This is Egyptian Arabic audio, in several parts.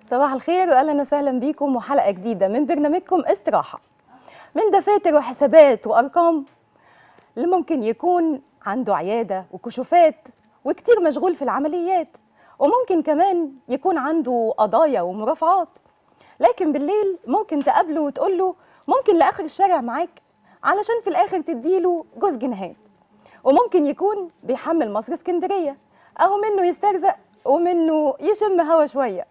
صباح الخير واهلا وسهلا بيكم وحلقه جديده من برنامجكم استراحه من دفاتر وحسابات وارقام اللي ممكن يكون عنده عياده وكشوفات وكتير مشغول في العمليات وممكن كمان يكون عنده قضايا ومرافعات لكن بالليل ممكن تقابله وتقول له ممكن لاخر الشارع معاك علشان في الاخر تديله جوز جنيهات وممكن يكون بيحمل مصر اسكندريه اهو منه يسترزق ومنه يشم هوا شويه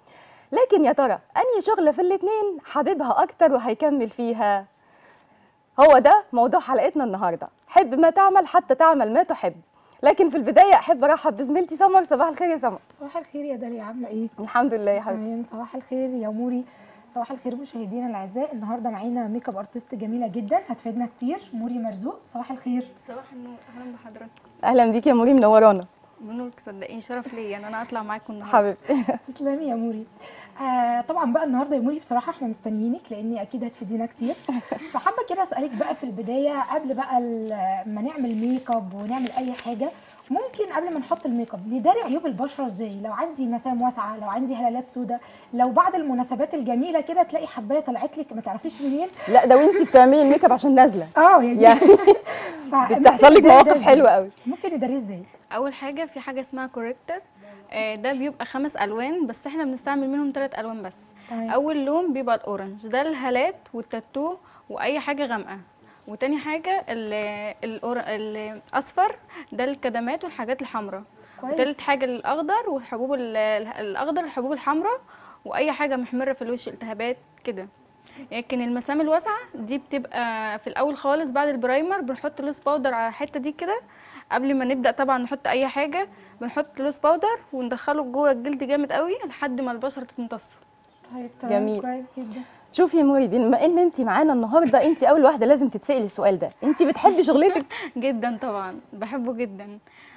لكن يا ترى انهي شغله في الاتنين حاببها اكتر وهيكمل فيها هو ده موضوع حلقتنا النهارده حب ما تعمل حتى تعمل ما تحب لكن في البدايه احب ارحب بزميلتي سمر صباح الخير يا سمر صباح الخير يا داليا عامله ايه؟ الحمد لله يا حبيبتي تمام صباح الخير يا موري صباح الخير مشاهدينا الاعزاء النهارده معانا ميك اب ارتست جميله جدا هتفيدنا كتير موري مرزوق صباح الخير صباح النور اهلا بحضرتك اهلا بيك يا مريم منورانا بنورك صدقيني شرف ليا ان انا اطلع معاكم النهارده حبيبتي تسلمي يا موري آه طبعا بقى النهارده يا موري بصراحه احنا مستنيينك لاني اكيد هتفيدينا كتير فحابه كده اسالك بقى في البدايه قبل بقى ال- ما نعمل ميك اب ونعمل اي حاجه ممكن قبل ما نحط الميك اب نداري عيوب البشره ازاي لو عندي مسام واسعه لو عندي هلالات سوداء لو بعد المناسبات الجميله كده تلاقي حبايه طلعت لك ما تعرفيش منين لا ده وانتي بتعملي الميك اب عشان نازله اه يعني, يعني فممكن بتحصل لك نداري ده مواقف إزاي؟ حلوه قوي ممكن نداريه ازاي اول حاجه في حاجه اسمها كوريكتور ده بيبقى خمس الوان بس احنا بنستعمل منهم ثلاث الوان بس تمام. اول لون بيبقى الاورنج ده الهالات والتاتو واي حاجه غامقه وتاني حاجه ال- الأور- الاصفر ده الكدمات والحاجات الحمراء كويس. وتالت حاجه الاخضر والحبوب ال- الاخضر الحبوب الحمراء واي حاجه محمره في الوش التهابات كده لكن المسام الواسعه دي بتبقى في الاول خالص بعد البرايمر بنحط لوس باودر على الحته دي كده قبل ما نبدا طبعا نحط اي حاجه بنحط لوس باودر وندخله جوه الجلد جامد قوي لحد ما البشره تمتص طيب تمام جميل. كويس جدا شوفي يا مريم بما ان انت معانا النهارده انت اول واحده لازم تتسالي السؤال ده انت بتحبي شغلتك جدا طبعا بحبه جدا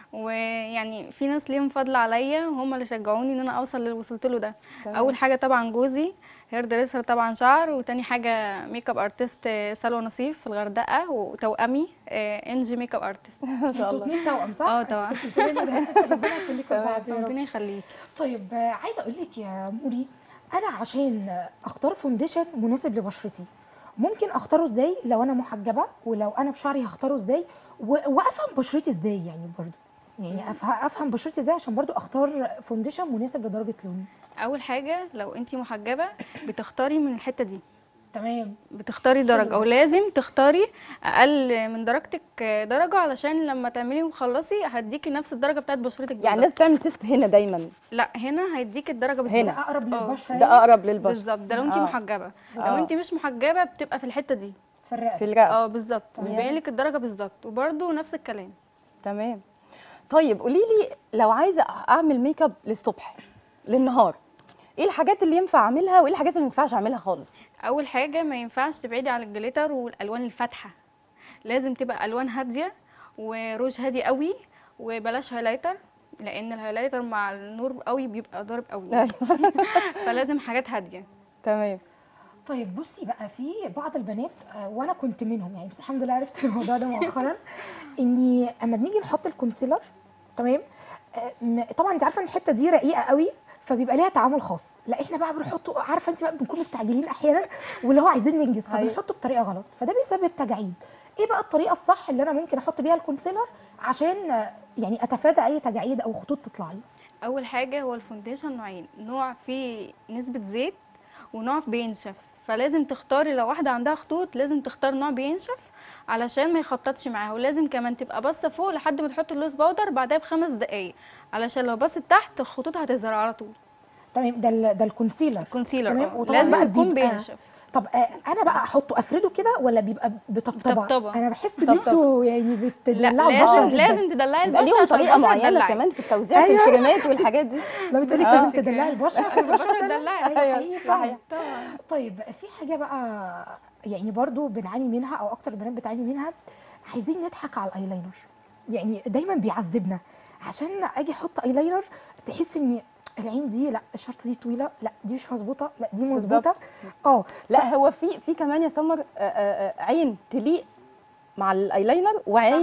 ويعني في ناس ليهم فضل عليا وهم اللي شجعوني ان انا اوصل اللي وصلت له ده تمام. اول حاجه طبعا جوزي هير دريسر طبعا شعر وتاني حاجه ميك اب ارتست سلوى نصيف في الغردقه وتوامي آه، انجي ميك اب ارتست ما شاء انتوا الله اتنين توأم صح؟ اه طبعا. انتوا بتقولي لنا ده. ربنا يخليكم لبعض يا رب. ربنا يخليك طيب آه، عايزه اقول لك يا موري انا عشان آه، اختار فونديشن مناسب لبشرتي ممكن اختاره ازاي لو انا محجبه ولو انا بشعري هختاره ازاي و- وافهم بشرتي ازاي يعني برضو يعني أفه- افهم بشرتي ازاي عشان برضو اختار فونديشن مناسب لدرجه لوني اول حاجه لو انتي محجبه بتختاري من الحته دي تمام بتختاري درجة ولازم تختاري أقل من درجتك درجة علشان لما تعملي وتخلصي هديكي نفس الدرجة بتاعت بشرتك يعني بالظبط. الناس بتعمل تيست هنا دايما لا هنا هيديكي الدرجة بالظبط هنا. ده اقرب آه، للبشره ده يعني اقرب للبشره بالظبط ده لو انت آه. محجبة آه. لو انت مش محجبة بتبقى في الحتة دي في الرقبه في الرقبه اه بالظبط بيبين لك الدرجة بالظبط وبرده نفس الكلام تمام طيب قولي لي لو عايزه اعمل ميك اب للصبح للنهار ايه الحاجات اللي ينفع اعملها وايه الحاجات اللي ما ينفعش اعملها خالص أول حاجة ما ينفعش تبعدي عن الجليتر والألوان الفاتحة لازم تبقى ألوان هادية وروج هادي قوي وبلاش هايلايتر لأن الهايلايتر مع النور قوي بيبقى ضارب قوي فلازم حاجات هادية تمام طيب بصي بقى في بعض البنات آه، وانا كنت منهم يعني بس الحمد لله عرفت الموضوع ده مؤخرا اني اما بنيجي نحط الكونسيلر تمام آه، م- طبعا انت عارفه ان الحته دي رقيقه قوي فبيبقى ليها تعامل خاص لا احنا بقى بنحطه عارفه انت بقى بنكون مستعجلين احيانا واللي هو عايزين ننجز أيوة. فبنحطه بطريقه غلط فده بيسبب تجاعيد ايه بقى الطريقه الصح اللي انا ممكن احط بيها الكونسيلر عشان آه، يعني اتفادى اي تجاعيد او خطوط تطلع لي اول حاجه هو الفونديشن نوعين نوع فيه نسبه زيت ونوع بينشف فلازم تختاري لو واحده عندها خطوط لازم تختار نوع بينشف علشان ما يخططش معاها ولازم كمان تبقى باصه فوق لحد ما تحط اللوز باودر بعدها بخمس دقايق علشان لو بصت تحت الخطوط هتظهر على طول تمام ده ال- ده الكونسيلر كونسيلر تمام اه وطبعا لازم بقى يكون بيبقى بينشف طب آه، انا بقى احطه افرده كده ولا بيبقى بطبطبه بطبطبة. انا بحس ان بطبطبة. انتوا يعني لا بتدلعوا لازم البشرة جداً. لازم تدلعي يبقى البشره ليهم عشان طريقه البشرة معينه تدلعي. كمان في التوزيع أيوة. الكريمات والحاجات دي ما بتقولي آه. لازم تدلعي البشره عشان البشرة البشره تدلعي. تدلعي أيوة، حقيقي صحيح. فعلا. طيب في حاجه بقى يعني برضو بنعاني منها او اكتر البنات بتعاني منها عايزين نضحك على الايلاينر يعني دايما بيعذبنا عشان اجي احط ايلاينر تحس ان العين دي لا الشرطه دي طويله لا دي مش مظبوطه لا دي مظبوطه اه لا هو في في كمان يا سمر آه، آه، آه، عين تليق مع الايلاينر وعين لا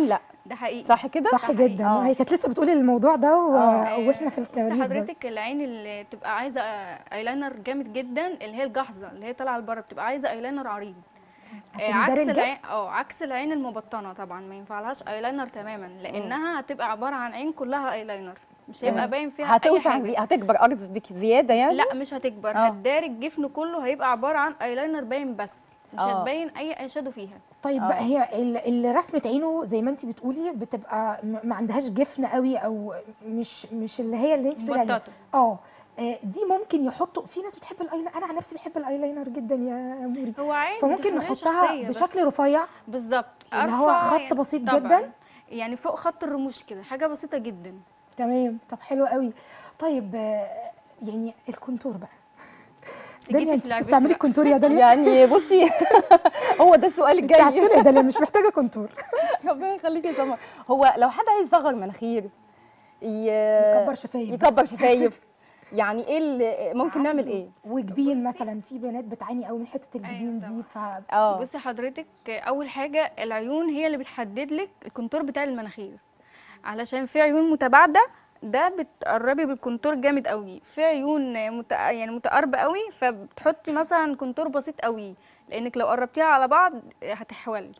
ده حقيقي صح كده صح حقيقي. جدا آه. هي كانت لسه بتقولي الموضوع ده و... آه. واحنا في بس الكواليس برضه. حضرتك العين اللي تبقى عايزه ايلاينر جامد جدا اللي هي الجحظه اللي هي طالعه لبره بتبقى عايزه ايلاينر عريض عشان آه، عكس يداري الجف؟ العين اه عكس العين المبطنه طبعا ما ينفعلهاش ايلاينر تماما لانها هتبقى عباره عن عين كلها ايلاينر مش هيبقى باين فيها اي هتوسع حاجه زي- هتكبر قصدك زياده يعني لا مش هتكبر آه. هتداري الجفن كله هيبقى عباره عن ايلاينر باين بس مش آه. هتبين اي اي شادو فيها طيب آه. بقى هي ال- اللي رسمه عينه زي ما انت بتقولي بتبقى م- ما عندهاش جفن قوي او مش مش اللي هي اللي انت بتقولي عليها مبططه اه آه، دي ممكن يحطوا في ناس بتحب الايلاينر انا عن نفسي بحب الايلاينر جدا يا موري هو عادي فممكن دي حرية نحطها شخصية بس. بشكل رفيع بالظبط اللي هو أرفع خط يعني- بسيط طبعاً. جداً؟ يعني فوق خط الرموش كده حاجه بسيطه جدا تمام طب حلو قوي طيب آه، يعني الكونتور بقى داليا جيتي انت في لعبتي بتستعملي بقى. الكونتور يا داليا يعني بصي هو ده السؤال انت الجاي عسولة يا داليا مش محتاجه كونتور ربنا يخليكي يا سمر هو لو حد عايز يصغر مناخير ي... يكبر شفايف يكبر شفايف يعني ايه اللي ممكن نعمل ايه وجبين مثلا في بنات بتعاني قوي من حته الجبين طبعاً. دي ف اه بصي حضرتك اول حاجه العيون هي اللي بتحدد لك الكونتور بتاع المناخير علشان في عيون متباعده ده بتقربي بالكونتور جامد قوي في عيون مت... يعني متقاربه قوي فبتحطي مثلا كونتور بسيط قوي لانك لو قربتيها على بعض هتحولي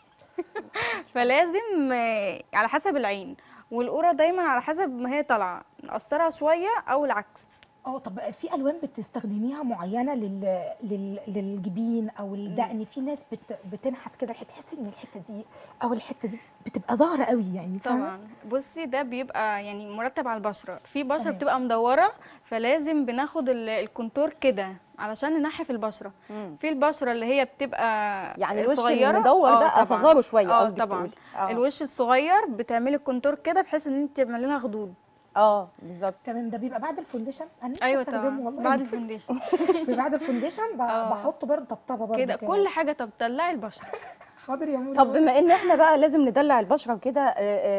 فلازم آه، على حسب العين والقرة دايما على حسب ما هي طالعه نقصرها شويه او العكس اه طب في الوان بتستخدميها معينه لل... لل... للجبين او الدقن في ناس بت... بتنحت كده الحته تحسي ان الحته دي او الحته دي بتبقى ظاهره قوي يعني فاهمة؟ طبعا بصي ده بيبقى يعني مرتب على البشره في بشره تمام. بتبقى مدوره فلازم بناخد ال- الكونتور كده علشان ننحف البشره مم. في البشره اللي هي بتبقى يعني الوش صغيره المدور آه ده طبعاً. اصغره شويه اه قصدك طبعا تقولي. آه. الوش الصغير بتعملي الكونتور كده بحيث ان انت تعملي لها خدود اه بالظبط تمام ده بيبقى بعد الفونديشن انا نفسي ايوه استخدمه طبعا والله بعد الفونديشن بيبقى بعد الفونديشن ب... آه. بحط برضه طبطبه برضه كده كل حاجه طب طلعي البشره حاضر يا موري طب بما ان احنا بقى لازم ندلع البشره وكده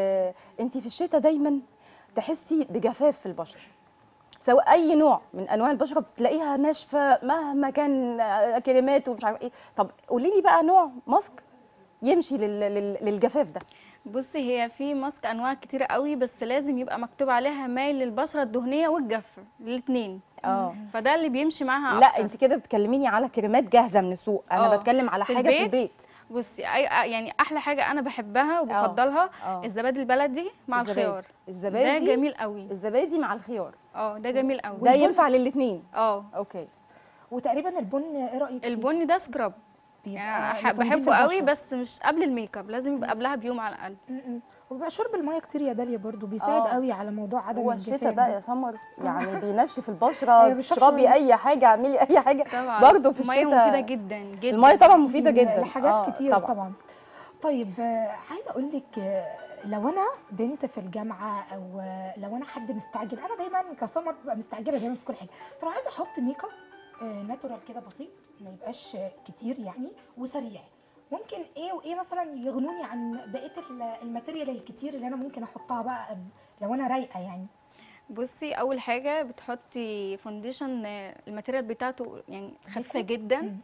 انت في الشتاء دايما تحسي بجفاف في البشره سواء اي نوع من انواع البشره بتلاقيها ناشفه مهما كان آه، كريمات ومش عارفه ايه طب قولي لي بقى نوع ماسك يمشي لل... لل... للجفاف ده بصي هي في ماسك انواع كتيره قوي بس لازم يبقى مكتوب عليها مايل للبشره الدهنيه والجافه الاثنين اه فده اللي بيمشي معاها لا أكتر. انت كده بتكلميني على كريمات جاهزه من السوق انا آه. بتكلم على في حاجه في البيت؟ البيت بصي أي يعني احلى حاجه انا بحبها وبفضلها آه. الزبادي البلدي مع الزبادي. الخيار الزبادي ده جميل قوي الزبادي مع الخيار اه ده جميل قوي ده ينفع للاثنين اه اوكي وتقريبا البن ايه رايك فيه؟ البني ده سكراب بيبقى يعني أنا أح- لتنظيف بحبه قوي البشرة. بس مش قبل الميك اب لازم يبقى قبلها بيوم على الاقل م-م. وبيبقى شرب الميه كتير يا داليا برضو بيساعد آه. قوي على موضوع عدم هو الجفاف الشتاء بقى ده. يا سمر يعني بينشف البشره أيوة، بيشرب تشربي شوية. اي حاجه اعملي اي حاجه طبعا برضه في المية الشتاء مفيده جدا جدا الميه طبعا مفيده جدا لحاجات آه، كتير طبعا, طبعا. طيب آه، عايزه اقول لك آه، لو انا بنت في الجامعه او آه، لو انا حد مستعجل انا دايما كسمر ببقى مستعجله دايما في كل حاجه فانا عايزه احط ميك اب آه، ناتورال كده بسيط ما يبقاش آه، كتير يعني وسريع ممكن ايه وايه مثلا يغنوني عن بقيه ال- الماتيريال الكتير اللي انا ممكن احطها بقى قبل- لو انا رايقه يعني بصي اول حاجه بتحطي فونديشن آه، الماتيريال بتاعته يعني خفيفه جدا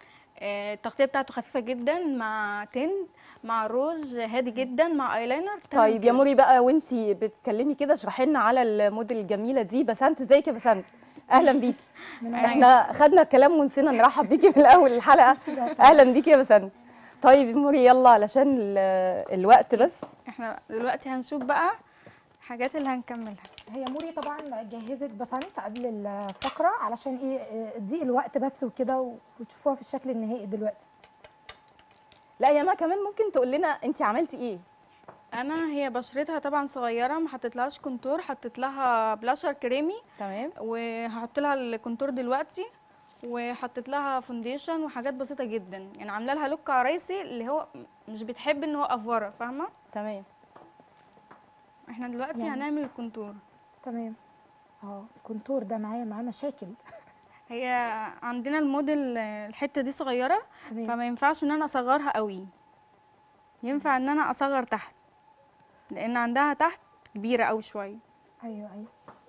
آه، التغطيه بتاعته خفيفه جدا مع تند مع روج هادي جدا مع ايلاينر تمام طيب يا كده. موري بقى وانتي بتتكلمي كده اشرحي لنا على الموديل الجميله دي بسنت ازيك يا بسنت اهلا بيكي احنا خدنا الكلام ونسينا نرحب بيكي من الاول الحلقه اهلا بيكي يا بسنت طيب يا موري يلا علشان ال- الوقت بس احنا دلوقتي هنشوف بقى حاجات اللي هنكملها هي موري طبعا جهزت بسنت قبل الفقره علشان ايه آه، دي الوقت بس وكده وتشوفوها في الشكل النهائي دلوقتي لا يا ما كمان ممكن تقول لنا انت عملتي ايه انا هي بشرتها طبعا صغيره ما حطيتلهاش كونتور حطيت لها بلاشر كريمي تمام وهحط لها الكونتور دلوقتي وحطيت لها فونديشن وحاجات بسيطه جدا يعني عامله لها لوك عرايسي اللي هو مش بتحب ان هو افوره فاهمه تمام احنا دلوقتي يعني- هنعمل الكونتور تمام اه الكونتور ده معايا معاه مشاكل هي عندنا الموديل آه، الحته دي صغيره تمام فما ينفعش ان انا اصغرها قوي ينفع ان انا اصغر تحت لان عندها تحت كبيره قوي شويه ايوه ايوه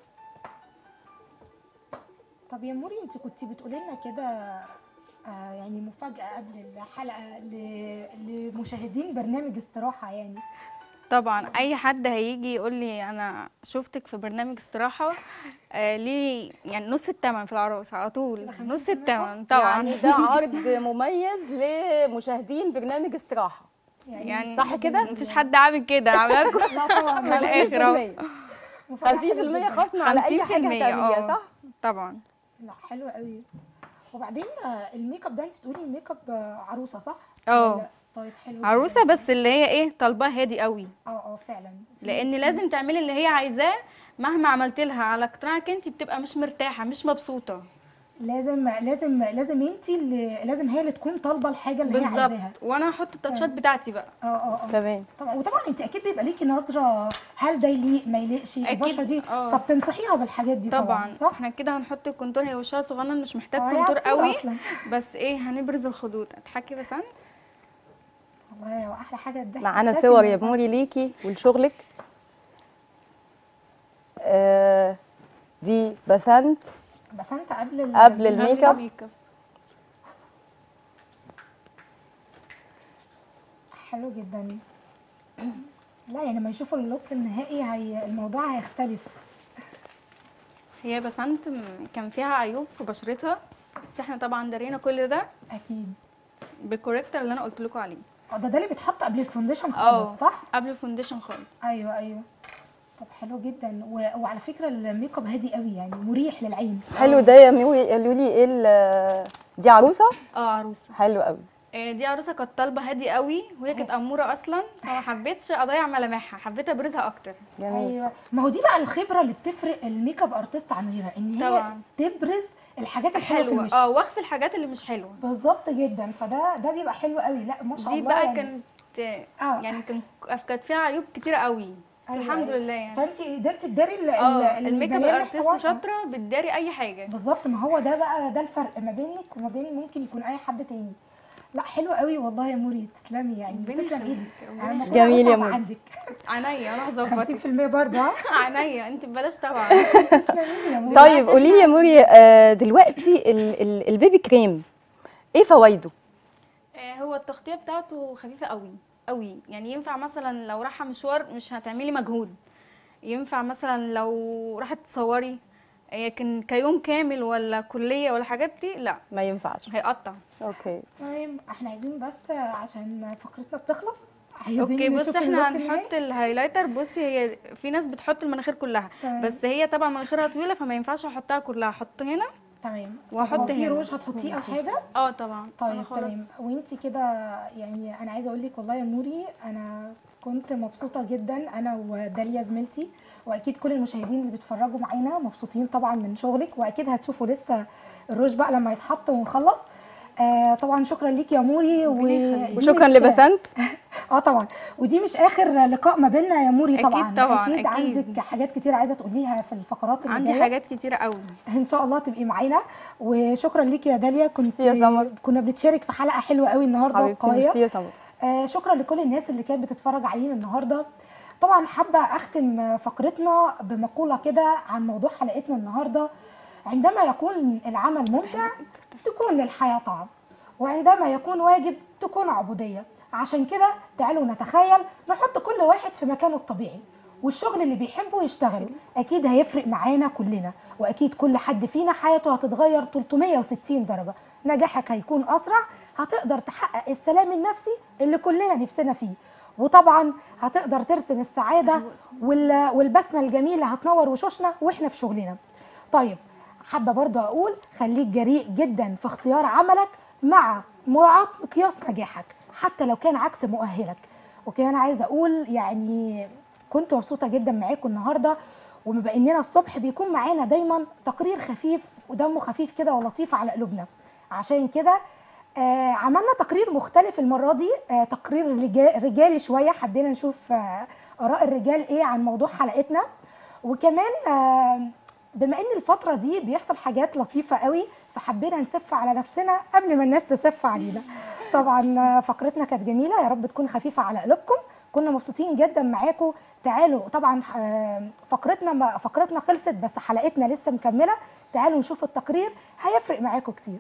طب يا موري انت كنتي بتقولي لنا كده آه يعني مفاجاه قبل الحلقه ل- لمشاهدين برنامج استراحه يعني طبعا اي حد هيجي يقول لي انا شفتك في برنامج استراحه آه ليه يعني نص الثمن في العروسه على طول نص الثمن طبعا يعني ده عرض مميز لمشاهدين برنامج استراحه يعني صح كده؟ مفيش حد عامل كده عامله لكم لا طبعا في الآخر أهو. 50% 50% خصم على اي حاجه 50% هتعمليها آه. صح؟ طبعا لا حلو قوي وبعدين آه، الميك اب ده انت بتقولي ميك اب آه، عروسه صح؟ اه. ولا- طيب حلو جداً. عروسه بس اللي هي ايه طالباه هادي قوي اه اه فعلا لان لازم تعملي اللي هي عايزاه مهما عملت لها على اقتناعك انت بتبقى مش مرتاحه مش مبسوطه لازم لازم لازم انت اللي لازم هي اللي تكون طالبه الحاجه اللي هي عايزاها بالظبط وانا هحط التاتشات بتاعتي بقى اه اه اه تمام طبعا وطبعا انت اكيد بيبقى ليكي نظره هل ده يليق ما يليقش أكيد، البشره دي اه. فبتنصحيها بالحاجات دي طبعا, طبعا صح؟ احنا كده هنحط الكونتور هي وشها صغنن مش محتاج اه، هي كونتور عسولة قوي أصلاً. بس ايه هنبرز الخدود اضحكي بس عن والله هو احلى حاجه الضحك معانا أساسي صور من يا الفن. موري ليكي ولشغلك آه دي بسنت بس انت قبل ال- قبل الميك اب. ميك اب حلو جدا لا يعني لما يشوفوا اللوك النهائي هي الموضوع هيختلف هي بسنت م- كان فيها عيوب في بشرتها بس احنا طبعا دارينا كل ده اكيد بالكوريكتور اللي انا قلت لكم عليه اه ده ده اللي بيتحط قبل الفونديشن اه خالص صح؟ قبل الفونديشن خالص ايوه ايوه طب حلو جدا و... وعلى فكره الميك اب هادي قوي يعني مريح للعين حلو ده يا موري قالوا لي ايه ال- دي عروسه اه عروسه حلو قوي آه، دي عروسه كانت طالبه هادي قوي وهي كانت اموره اصلا فما حبيتش اضيع ملامحها حبيت ابرزها اكتر جميل ايوه ما هو دي بقى الخبره اللي بتفرق الميك اب ارتست عن غيرها ان هي طبعا. تبرز الحاجات الحلوه في حلوه الوش اه واخفي الحاجات اللي مش حلوه بالظبط جدا فده ده بيبقى حلو قوي لا ما شاء دي الله بقى يعني. كانت اه. يعني كان كانت فيها عيوب كتيره قوي بس أيوة، الحمد أيوة. لله يعني فانت قدرتي تداري ال- اه ال- الميك اب الملامح ارتست طبعاً. شاطره بتداري اي حاجه بالظبط ما هو ده بقى ده الفرق ما بينك وما بين ممكن يكون اي حد تاني لا حلو قوي والله يا موري تسلمي يعني ربنا تسلم يخليك، ايدك ربنا أنا يخليك. جميل يا مبسوطة موري. عندك عينيا انا هظبطك 50% برضه ها عينيا انت ببلاش طبعا تسلمي يا موري طيب قولي لي يا موري آه دلوقتي ال- ال- البيبي كريم ايه فوائده آه، هو التغطيه بتاعته خفيفه قوي قوي يعني ينفع مثلا لو رايحه مشوار مش هتعملي مجهود ينفع مثلا لو راحت تصوري لكن كيوم كامل ولا كليه ولا حاجات دي لا ما ينفعش هيقطع اوكي طيب احنا عايزين بس عشان فقرتنا بتخلص عايزين اوكي بص نشوف احنا اللوك النهائي. هنحط الهايلايتر بصي هي في ناس بتحط المناخير كلها تمام. بس هي طبعا مناخيرها طويله فما ينفعش احطها كلها احط هنا تمام وأحط طب في هنا. روج هتحطيه او حاجه اه طبعا أنا طيب خلاص تمام وانتي كده يعني انا عايزه اقول لك والله يا نوري انا كنت مبسوطه جدا انا وداليا زميلتي واكيد كل المشاهدين اللي بيتفرجوا معانا مبسوطين طبعا من شغلك واكيد هتشوفوا لسه الروج بقى لما يتحط ونخلص آه طبعا شكرا ليك يا موري ربنا يخليك. وشكرا مش- لبسنت اه طبعا ودي مش اخر لقاء ما بيننا يا موري أكيد طبعا طبعاً، اكيد أكيد. عندك حاجات كتير عايزه تقوليها في الفقرات اللي عندي جاية. حاجات كتيره قوي ان شاء الله تبقي معانا وشكرا ليك يا داليا كنت يا سمر. كنا بنتشارك في حلقه حلوه قوي النهارده حبيبتي وقوية. ميرسي يا سمر آه شكرا لكل الناس اللي كانت بتتفرج علينا النهارده طبعا حابه اختم فقرتنا بمقوله كده عن موضوع حلقتنا النهارده عندما يكون العمل ممتع تكون للحياه طعم وعندما يكون واجب تكون عبوديه عشان كده تعالوا نتخيل نحط كل واحد في مكانه الطبيعي والشغل اللي بيحبه يشتغله اكيد هيفرق معانا كلنا واكيد كل حد فينا حياته هتتغير 360 درجه نجاحك هيكون اسرع هتقدر تحقق السلام النفسي اللي كلنا نفسنا فيه وطبعا هتقدر ترسم السعاده وال- والبسمه الجميله هتنور وشوشنا واحنا في شغلنا طيب حابه برضو اقول خليك جريء جدا في اختيار عملك مع مراعاه مقياس نجاحك حتى لو كان عكس مؤهلك وكمان عايزه اقول يعني كنت مبسوطه جدا معاكم النهارده وبما اننا الصبح بيكون معانا دايما تقرير خفيف ودمه خفيف كده ولطيف على قلوبنا عشان كده آه عملنا تقرير مختلف المره دي آه تقرير رجا- رجالي شويه حبينا نشوف آه اراء الرجال ايه عن موضوع حلقتنا وكمان آه بما ان الفتره دي بيحصل حاجات لطيفه قوي فحبينا نسف على نفسنا قبل ما الناس تسف علينا طبعا آه، فقرتنا كانت جميله يا رب تكون خفيفه على قلوبكم كنا مبسوطين جدا معاكم تعالوا طبعا آه، فقرتنا ما فقرتنا خلصت بس حلقتنا لسه مكمله تعالوا نشوف التقرير هيفرق معاكم كتير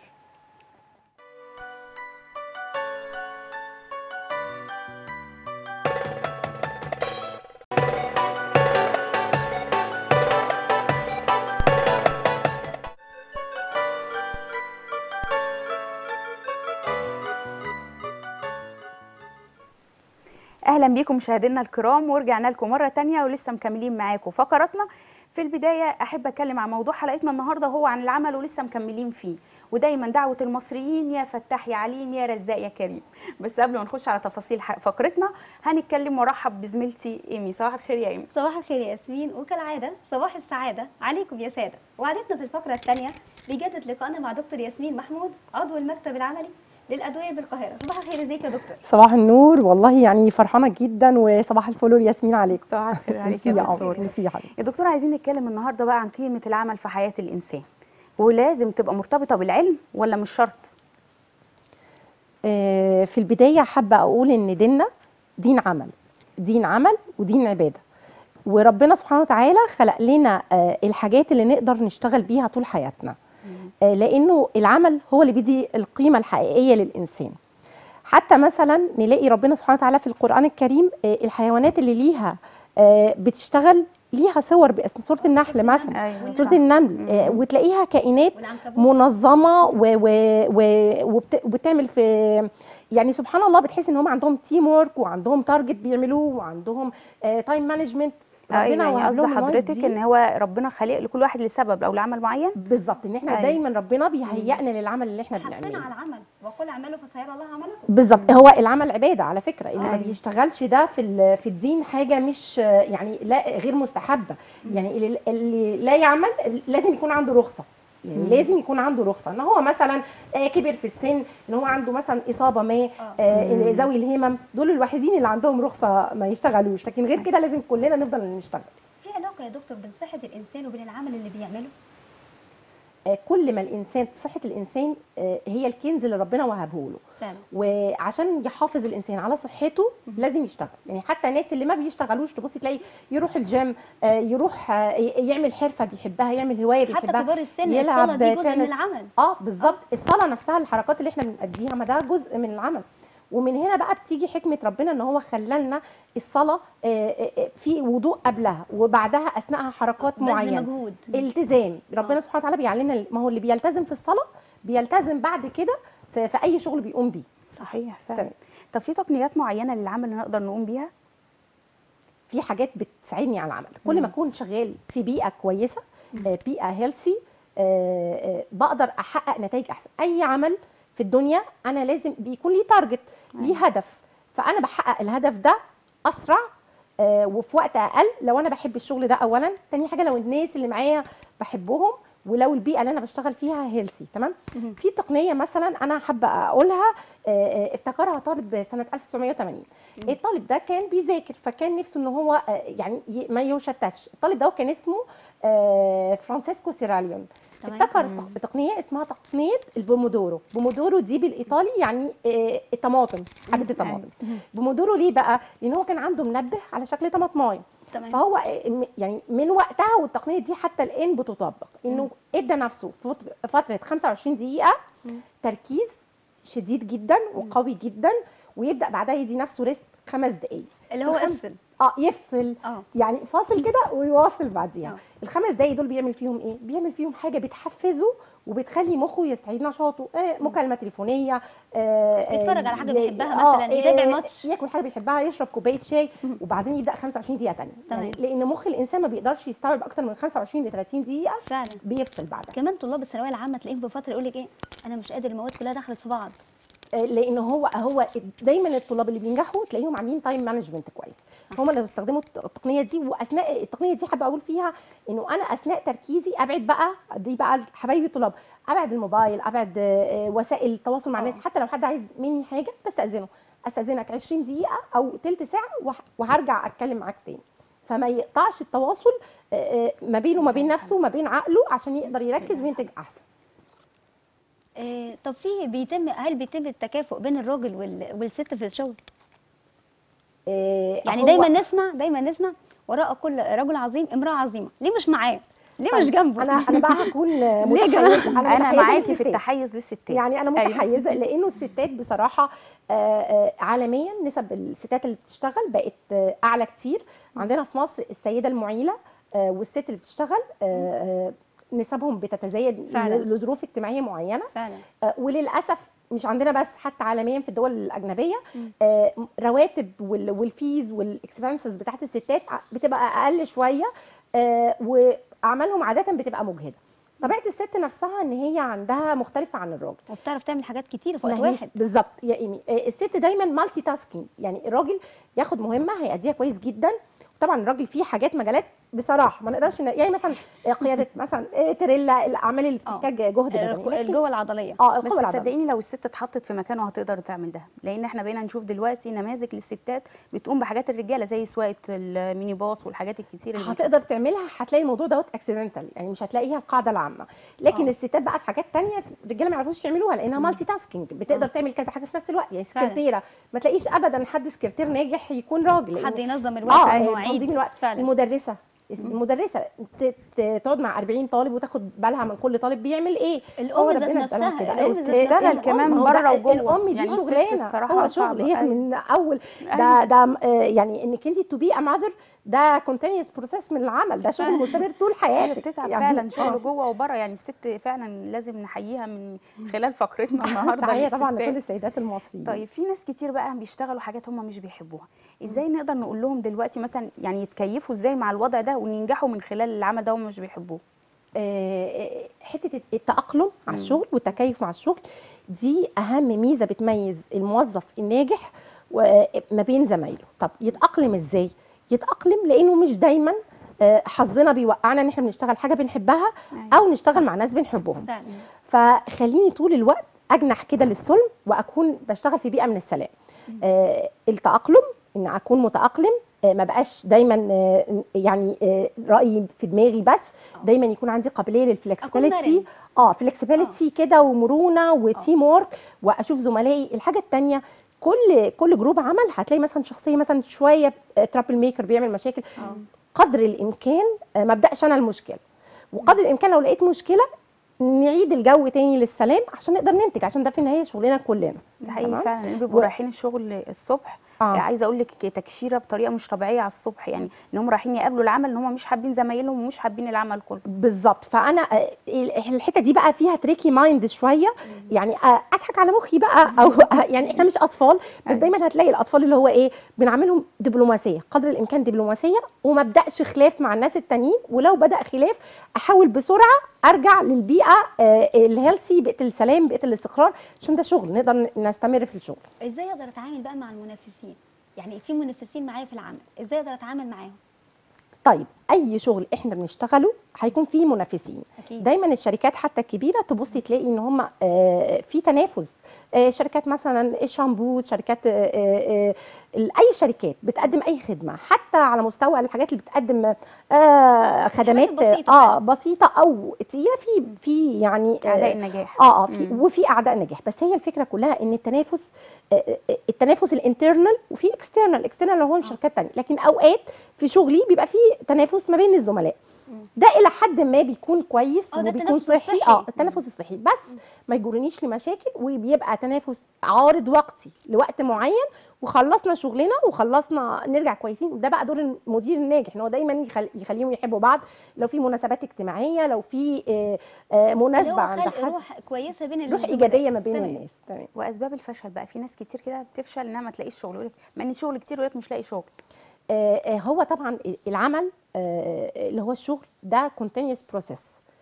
اهلا بيكم مشاهدينا الكرام ورجعنا لكم مره تانية ولسه مكملين معاكم فقراتنا في البدايه احب اتكلم عن موضوع حلقتنا النهارده هو عن العمل ولسه مكملين فيه ودايما دعوه المصريين يا فتاح يا عليم يا رزاق يا كريم بس قبل ما نخش على تفاصيل ح- فقرتنا هنتكلم وارحب بزميلتي ايمي صباح الخير يا ايمي صباح الخير يا ياسمين وكالعادة صباح السعادة عليكم يا سادة وعادتنا في الفقرة الثانية بيجدد لقائنا مع دكتور ياسمين محمود عضو المكتب العملي للأدوية بالقاهرة صباح الخير ازيك يا دكتور صباح النور والله يعني فرحانه جدا وصباح الفل ياسمين عليكم صباح الخير عليك ميرسي يا يا دكتور قمر ميرسي يا حبيبي يا دكتور عايزين نتكلم النهارده بقى عن قيمه العمل في حياه الانسان ولازم تبقى مرتبطه بالعلم ولا مش شرط آه، في البدايه حابه اقول ان ديننا دين عمل دين عمل ودين عباده وربنا سبحانه وتعالى خلق لنا آه، الحاجات اللي نقدر نشتغل بيها طول حياتنا آه، لانه العمل هو اللي بيدي القيمه الحقيقيه للانسان حتى مثلا نلاقي ربنا سبحانه وتعالى في القرآن الكريم آه، الحيوانات اللي ليها آه، بتشتغل ليها صور باسم سورة النحل مثلا أيوة سورة صح. النمل آه، وتلاقيها كائنات والعنكبوت منظمة و و و وبت- وبتعمل في يعني سبحان الله بتحس ان هم عندهم تيم ورك وعندهم تارجت بيعملوه وعندهم تايم مانجمنت ايوه يعني وهب قصد لهم المواهب حضرتك دي. ان هو ربنا خالق لكل واحد لسبب او لعمل معين بالظبط ان احنا أيوة. دايما ربنا بيهيئنا للعمل اللي احنا حسنا بنعمله على العمل وقل اعملوا فسيرى الله عملكم بالظبط هو العمل عباده على فكره اللي ما أيوة. بيشتغلش ده في ال- في الدين حاجه مش يعني لا غير مستحبه يعني اللي, اللي لا يعمل لازم يكون عنده رخصه يعني لازم يكون عنده رخصه ان هو مثلا آه، كبر في السن ان هو عنده مثلا اصابه ما آه، إن ذوي الهمم دول الوحيدين اللي عندهم رخصه ما يشتغلوش لكن غير كده لازم كلنا نفضل نشتغل في علاقة يا دكتور بين صحة الإنسان وبين العمل اللي بيعمله آه، كل ما الانسان صحه الانسان آه، هي الكنز اللي ربنا وهبه له فعلا وعشان يحافظ الانسان على صحته لازم يشتغل يعني حتى الناس اللي ما بيشتغلوش تبصي تلاقي يروح الجيم آه، يروح آه، يعمل حرفه بيحبها يعمل هوايه حتى بيحبها كبار السن الصلاة دي جزء من تنس. العمل اه بالظبط الصلاه نفسها الحركات اللي احنا بنأديها ما ده جزء من العمل ومن هنا بقى بتيجي حكمه ربنا ان هو خلالنا الصلاه آه، آه، آه، في وضوء قبلها وبعدها اثناءها حركات بذل معينه مجهود التزام ربنا سبحانه وتعالى بيعلمنا ما هو اللي بيلتزم في الصلاه بيلتزم بعد كده في, في اي شغل بيقوم بيه صحيح فعلا تمام. طب في تقنيات معينه للعمل اللي نقدر نقوم بيها في حاجات بتساعدني على العمل كل ما اكون شغال في بيئه كويسه آه، بيئه هيلثي بقدر احقق نتائج احسن اي عمل في الدنيا انا لازم بيكون ليه تارجت ليه هدف فانا بحقق الهدف ده اسرع آه، وفي وقت اقل لو انا بحب الشغل ده اولا تاني حاجه لو الناس اللي معايا بحبهم ولو البيئه اللي انا بشتغل فيها هيلثي تمام في تقنيه مثلا انا حابه اقولها آه، آه، ابتكرها طالب سنه 1980 الطالب ده كان بيذاكر فكان نفسه ان هو آه، يعني ي- ما يشتتش الطالب ده كان اسمه آه، فرانسيسكو سيراليون تمام. ابتكر تق- تقنيه اسمها تقنيه البومودورو بومودورو دي بالايطالي يعني آه، الطماطم حبه الطماطم بومودورو ليه بقى لان هو كان عنده منبه على شكل طماطمايه تمام فهو آه، م- يعني من وقتها والتقنيه دي حتى الان بتطبق انه ادى نفسه في فت- فتره 25 دقيقه تركيز شديد جدا وقوي جدا ويبدا بعدها يدي نفسه ريست خمس دقائق اللي هو الخمس- افصل اه يفصل اه يعني فاصل كده ويواصل بعديها آه. الخمس دقايق دول بيعمل فيهم ايه بيعمل فيهم حاجه بتحفزه وبتخلي مخه يستعيد نشاطه آه مكالمه تليفونيه آه آه، يتفرج على حاجة ي- بيحبها آه، مثلاً، يتابع آه، ماتش. ياكل حاجه بيحبها يشرب كوبايه شاي وبعدين يبدا 25 دقيقه تانية يعني تمام. لان مخ الانسان ما بيقدرش يستوعب اكتر من 25 ل 30 دقيقه فعلا بيفصل بعدها كمان طلاب الثانويه العامه تلاقيهم بفتره يقول لك ايه انا مش قادر المواد كلها دخلت في بعض آه، لان هو هو دايما الطلاب اللي بينجحوا تلاقيهم عاملين تايم مانجمنت كويس هم اللي بيستخدموا الت- التقنيه دي واثناء التقنيه دي حابه اقول فيها انه انا اثناء تركيزي ابعد بقى دي بقى حبايبي الطلاب ابعد الموبايل ابعد آه، آه، وسائل التواصل مع الناس حتى لو حد عايز مني حاجه بستاذنه استاذنك 20 دقيقه او تلت ساعه وه- وهرجع اتكلم معاك تاني فما يقطعش التواصل آه، آه، ما بينه وما بين نفسه وما بين عقله عشان يقدر يركز وينتج احسن إيه طب في بيتم هل بيتم التكافؤ بين الراجل وال- والست في الشغل آه، يعني هو- دايما نسمع دايما نسمع وراء كل رجل عظيم امراه عظيمه ليه مش معاه ليه مش طيب، جنبه انا انا بقى هكون يا متحيزه انا متحيزة معاكي في للستات. التحيز للستات يعني انا أيوة. متحيزه لانه الستات بصراحه آه، آه، عالميا نسب الستات اللي بتشتغل بقت آه، اعلى كتير عندنا في مصر السيده المعيله آه، والست اللي بتشتغل آه، آه، نسبهم بتتزايد فعلا. لظروف اجتماعيه معينه فعلا آه، وللاسف مش عندنا بس حتى عالميا في الدول الاجنبيه آه، رواتب وال- والفيز والاكسبنسز بتاعت الستات ع- بتبقى اقل شويه آه، واعمالهم عاده بتبقى مجهده طبيعه الست نفسها ان هي عندها مختلفه عن الراجل وبتعرف تعمل حاجات كتير في ما وقت هي واحد بالظبط يا ايمي آه، الست دايما مالتي تاسكينج يعني الراجل ياخد مهمه هيأديها كويس جدا طبعا الراجل فيه حاجات مجالات بصراحه ما نقدرش ن- يعني مثلا آه، قياده مثلا آه، تريلا الاعمال اللي آه. بتحتاج جهد بدني الق- لكن- الجوه العضليه اه بس القوه العضليه صدقيني لو الست اتحطت في مكانه هتقدر تعمل ده لان احنا بقينا نشوف دلوقتي نماذج للستات بتقوم بحاجات الرجاله زي سواقه الميني باص والحاجات الكتير اللي هتقدر تعملها هتلاقي الموضوع دوت اكسيدنتال يعني مش هتلاقيها القاعده العامه لكن آه. الستات بقى في حاجات تانية الرجاله ما يعرفوش يعملوها لانها مالتي تاسكينج بتقدر تعمل كذا حاجه في نفس الوقت يعني فعلا. سكرتيره ما تلاقيش ابدا حد سكرتير ناجح يكون راجل حد لأن- ينظم الوقت اه المواعيد تنظيم الوقت فعلا المدرسه المدرسه ت- ت- تقعد مع 40 طالب وتاخد بالها من كل طالب بيعمل ايه الأم هو ذات ربنا ادالها نفسها، كده. الأم ذات الت- نفسها. الأم كمان هو ده- بره وجوه. الام دي يعني الست شغلانه الصراحة هو صعبة. شغل هي أيوة. من اول ده أيوة. ده آه، يعني انك انت تو بي ا ماذر ده كونتينيوس بروسيس من العمل ده شغل فعلا. مستمر طول هي حياتك بتتعب يعني فعلا آه. شغل جوه وبره يعني الست فعلا لازم نحييها من خلال فقرتنا النهارده تحيه طبعا للستات. لكل السيدات المصريين طيب في ناس كتير بقى بيشتغلوا حاجات هم مش بيحبوها ازاي نقدر نقول لهم دلوقتي مثلا يعني يتكيفوا ازاي مع الوضع ده وينجحوا من خلال العمل ده هم مش بيحبوه آه، حته التاقلم مع الشغل والتكيف مع الشغل دي اهم ميزه بتميز الموظف الناجح و- ما بين زمايله طب يتاقلم ازاي يتاقلم لانه مش دايما آه، حظنا بيوقعنا ان احنا بنشتغل حاجه بنحبها او نشتغل مع ناس بنحبهم فعلا فخليني طول الوقت اجنح كده للسلم واكون بشتغل في بيئه من السلام آه التاقلم ان اكون متاقلم آه ما بقاش دايما آه يعني آه رايي في دماغي بس دايما يكون عندي قابليه للفلكسبيليتي مرن. اه فلكسبيليتي كده ومرونه وتيم وورك واشوف زملائي الحاجه الثانيه كل كل جروب عمل هتلاقي مثلا شخصيه مثلا شويه ترابل ميكر بيعمل مشاكل قدر الامكان آه، ما ابداش انا المشكله وقدر الامكان لو لقيت مشكله نعيد الجو تاني للسلام عشان نقدر ننتج عشان ده في النهايه شغلنا كلنا ده حقيقي تمام؟ فعلا لأن بيبقوا و- رايحين الشغل الصبح آه. آه. عايزه اقول لك تكشيره بطريقه مش طبيعيه على الصبح يعني ان هم رايحين يقابلوا العمل ان هم مش حابين زمايلهم ومش حابين العمل كله بالظبط فانا آه، الحته دي بقى فيها تريكي مايند شويه يعني آه، اضحك على مخي بقى او آه، يعني احنا مش اطفال بس أيوة. دايما هتلاقي الاطفال اللي هو ايه بنعملهم دبلوماسيه قدر الامكان دبلوماسيه وما ابداش خلاف مع الناس التانيين ولو بدا خلاف احاول بسرعه ارجع للبيئه آه، الهيلثي بيئه السلام بيئه الاستقرار عشان ده شغل نقدر نستمر في الشغل ازاي اقدر اتعامل بقى مع المنافسين يعني في منافسين معايا في العمل ازاي اقدر اتعامل معاهم طيب اي شغل احنا بنشتغله هيكون فيه منافسين اكيد دايما الشركات حتى الكبيره تبصي تلاقي ان هم في تنافس آه، شركات مثلا الشامبو شركات آه، آه، آه، اي شركات بتقدم اي خدمه حتى على مستوى الحاجات اللي بتقدم آه، خدمات بسيطة اه بسيطه او تقيله في في يعني آه، اعداء النجاح اه اه في مم. وفي اعداء نجاح بس هي الفكره كلها ان التنافس آه، آه، التنافس الانترنال وفي اكسترنال اكسترنال اللي هو شركات تانية لكن اوقات في شغلي بيبقى في تنافس ما بين الزملاء ده الى حد ما بيكون كويس آه، ده وبيكون التنافس صحي الصحي. اه التنافس الصحي بس ما يجرنيش لمشاكل وبيبقى تنافس عارض وقتي لوقت معين وخلصنا شغلنا وخلصنا نرجع كويسين وده بقى دور المدير الناجح ان هو دايما يخل... يخليهم يحبوا بعض لو في مناسبات اجتماعيه لو في آه، آه، اللي مناسبه هو عند خلق حد روح كويسه بين روح الزملاء. ايجابيه ما بين تمام. الناس تمام واسباب الفشل بقى في ناس كتير كده بتفشل انها ما تلاقيش شغل يقول لك مع ان شغل كتير يقول لك مش لاقي شغل آه، آه، هو طبعا العمل آه، اللي هو الشغل ده continuous process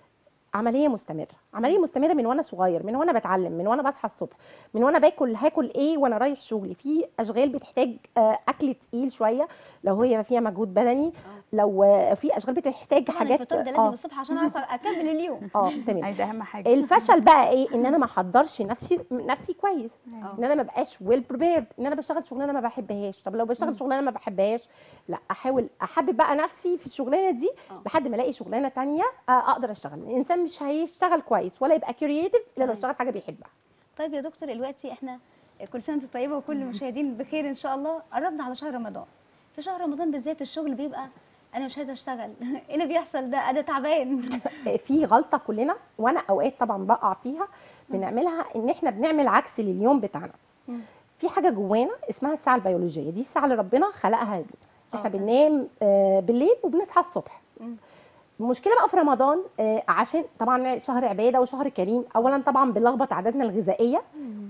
عمليه مستمره عمليه مستمره من وانا صغير من وانا بتعلم من وانا بصحى الصبح من وانا باكل هاكل ايه وانا رايح شغلي في اشغال بتحتاج آه، اكل تقيل شويه لو هي فيها مجهود بدني لو آه، في اشغال بتحتاج طبعا حاجات الفطار ده لازم اه الصبح عشان اعرف اكمل اليوم اه تمام يعني ده اهم حاجه الفشل بقى ايه ان انا ما احضرش نفسي نفسي كويس آه. ان انا ما بقاش ويل بريبيرد ان انا بشتغل شغلانه ما بحبهاش طب لو بشتغل شغلانه ما بحبهاش لا احاول احبب بقى نفسي في الشغلانه دي آه. لحد ما الاقي شغلانه تانية آه، اقدر اشتغل الانسان مش هيشتغل كويس ولا يبقى كرييتيف الا لو تمام. اشتغل حاجه بيحبها طيب يا دكتور دلوقتي احنا كل سنه وانت طيبه وكل المشاهدين بخير ان شاء الله قربنا على شهر رمضان في شهر رمضان بالذات الشغل بيبقى انا مش عايزه اشتغل ايه اللي بيحصل ده انا تعبان آه، في غلطه كلنا وانا اوقات طبعا بقع فيها بنعملها ان احنا بنعمل عكس لليوم بتاعنا في حاجه جوانا اسمها الساعه البيولوجيه دي الساعه اللي ربنا خلقها بينا احنا آه. بننام آه، بالليل وبنصحى الصبح مم. المشكله بقى في رمضان آه، عشان طبعا شهر عباده وشهر كريم اولا طبعا بنلخبط عاداتنا الغذائيه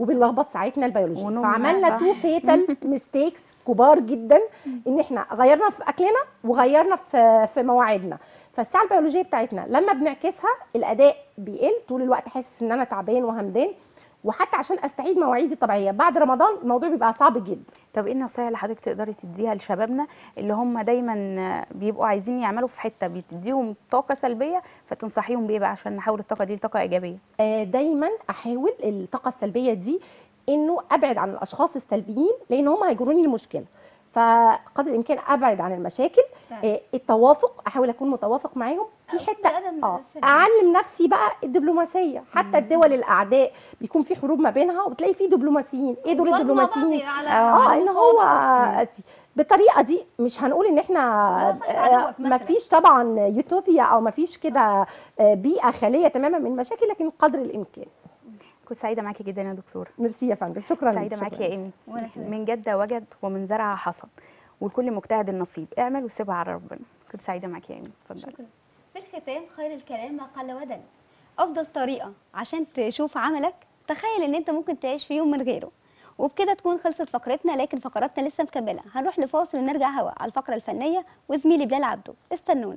وبنلخبط ساعتنا البيولوجي ونومنا، فعملنا صح. تو فيتال ميستيكس كبار جدا ان احنا غيرنا في اكلنا وغيرنا في في مواعيدنا فالساعه البيولوجيه بتاعتنا لما بنعكسها الاداء بيقل طول الوقت حاسس ان انا تعبان وهمدان وحتى عشان استعيد مواعيدي الطبيعيه بعد رمضان الموضوع بيبقى صعب جدا طب ايه النصايح اللي حضرتك تقدري تديها لشبابنا اللي هم دايما بيبقوا عايزين يعملوا في حته بتديهم طاقه سلبيه فتنصحيهم بيه بقى عشان نحول الطاقه دي لطاقه ايجابيه آه، دايما احاول الطاقه السلبيه دي انه ابعد عن الاشخاص السلبيين لان هم هيجروني لمشكله فقدر الامكان ابعد عن المشاكل فعلا. آه، التوافق احاول اكون متوافق معاهم في حته آدم اه السلبي. اعلم نفسي بقى الدبلوماسيه حتى الدول الاعداء بيكون في حروب ما بينها وبتلاقي في دبلوماسيين ايه دول برضه مع بعض الدبلوماسيين على اه ان هو المفاوضات. بالطريقه دي مش هنقول ان احنا هو صاحب عدوك ما مثلاً. فيش طبعا يوتوبيا او ما فيش كده آه، بيئه خاليه تماما من المشاكل لكن قدر الامكان كنت سعيده معاكي جدا يا دكتوره ميرسي يا فندم شكرا سعيده ليك، معاكي شكراً. يا ايمي وأنا كمان. من جده وجد ومن زرع حصد ولكل مجتهد النصيب اعمل وسيبها على ربنا كنت سعيده معاكي يا ايمي اتفضلي شكرا في الختام خير الكلام ما قل ودل افضل طريقه عشان تشوف عملك تخيل ان انت ممكن تعيش في يوم من غيره وبكده تكون خلصت فقرتنا لكن فقراتنا لسه مكمله هنروح لفاصل ونرجع هوا على الفقره الفنيه وزميلي بلال عبده استنونا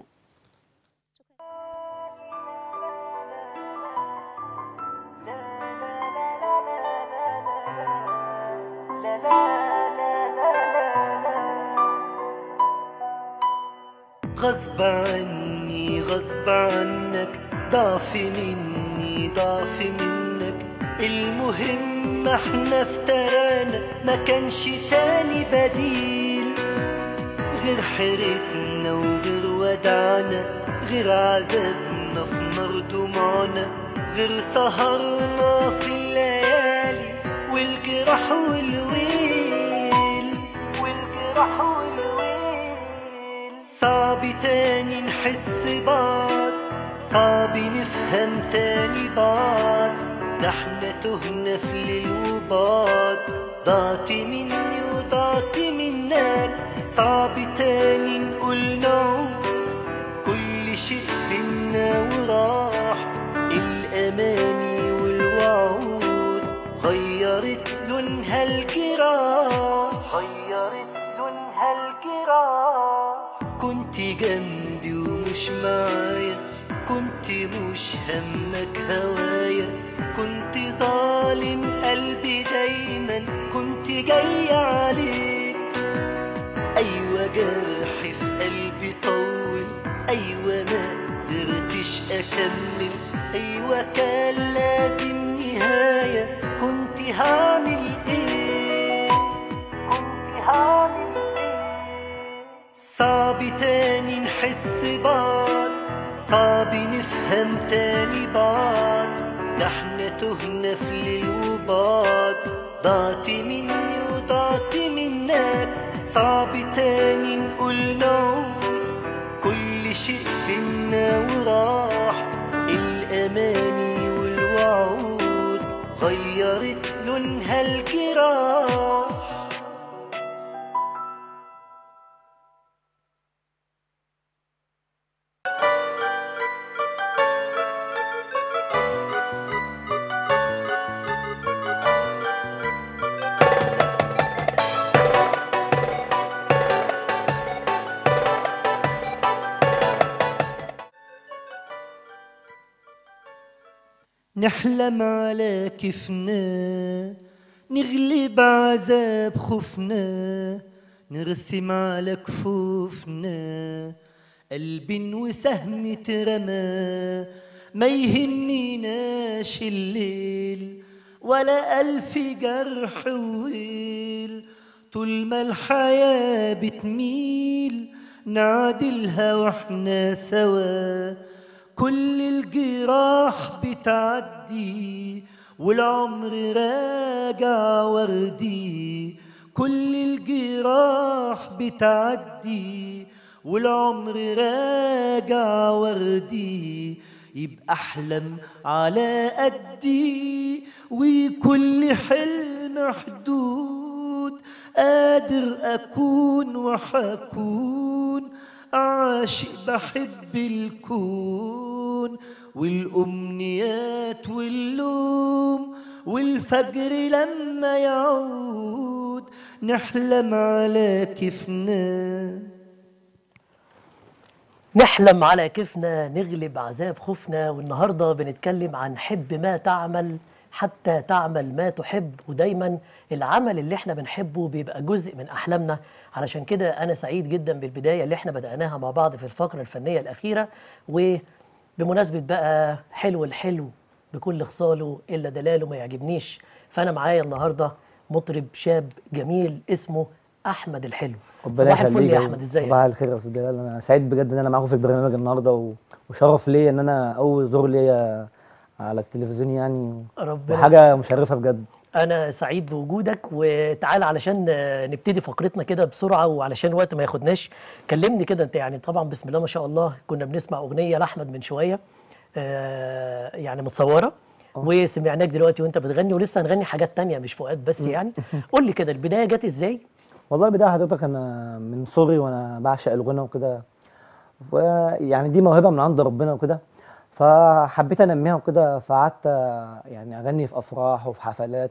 غصب عني غصب عنك ضعف مني ضعف منك المهم احنا افترانا ما كانش تاني بديل غير حيرتنا وغير ودعنا غير عذابنا في نار دموعنا غير سهرنا في الليالي والجراح والويل والجراح والويل صعب تاني نحس بعض صعب نفهم تاني بعض ده احنا تهنا في ليل وبعض ضعت مني وضعت منك صعب تاني نقول نعود كل شيء بينا وراح الأماني والوعود غيرت لونها الجراح غيرت لونها الجراح كنت جنبي ومش معايا كنت مش همك هوايا كنت ظالم قلبي دايما كنت جاي عليك ايوه جرحي في قلبي طول ايوه ما قدرتش اكمل ايوه كان لازم نهايه كنت هعمل ايه كنت هعمل ايه صعب تاني نحس بعض صعب نفهم تاني بعض ده احنا تهنا في ليل وبعض ضعت مني وضعت منك صعب تاني نقول نعود كل شيء بينا وراح الأماني والوعود غيرت لونها الجراح نحلم على كيفنا نغلب عذاب خوفنا نرسم على كفوفنا قلب وسهم ترمى ما يهمناش الليل ولا ألف جرح وويل طول ما الحياة بتميل نعدلها واحنا سوا كل الجراح بتعدي والعمر راجع وردي كل الجراح بتعدي والعمر راجع وردي يبقى احلم على قدي وكل حلم حدود قادر اكون وحكون عاشق بحب الكون والأمنيات واللوم والفجر لما يعود نحلم على كيفنا نحلم على كيفنا نغلب عذاب خوفنا والنهارده بنتكلم عن حب ما تعمل حتى تعمل ما تحب ودايما العمل اللي احنا بنحبه بيبقى جزء من احلامنا علشان كده انا سعيد جدا بالبدايه اللي احنا بدأناها مع بعض في الفقره الفنيه الاخيره وبمناسبه بقى حلو الحلو بكل خصاله الا دلاله ما يعجبنيش فانا معايا النهارده مطرب شاب جميل اسمه احمد الحلو ربنا صباح الفل يخليك يا احمد ازيك صباح الخير يا استاذ جلال انا سعيد بجد ان انا معاكم في البرنامج النهارده و... وشرف ليا ان انا اول ظهور ليا على التلفزيون يعني ربنا وحاجه مشرفه بجد انا سعيد بوجودك وتعال علشان آه، نبتدي فقرتنا كده بسرعه وعلشان الوقت ما ياخدناش كلمني كده انت يعني طبعا بسم الله ما شاء الله كنا بنسمع اغنيه لاحمد من شويه آه، يعني متصوره وسمعناك دلوقتي وانت بتغني ولسه هنغني حاجات تانية مش فؤاد بس يعني قول لي كده البدايه جت ازاي والله بدايه حضرتك انا من صغري وانا بعشق الغنى وكده ويعني دي موهبه من عند ربنا وكده فحبيت انميها وكده فقعدت يعني اغني في افراح وفي حفلات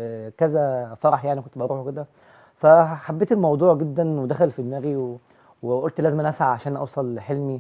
وكذا فرح يعني كنت بروح وكده فحبيت الموضوع جدا ودخل في دماغي و... وقلت لازم أنا اسعى عشان اوصل لحلمي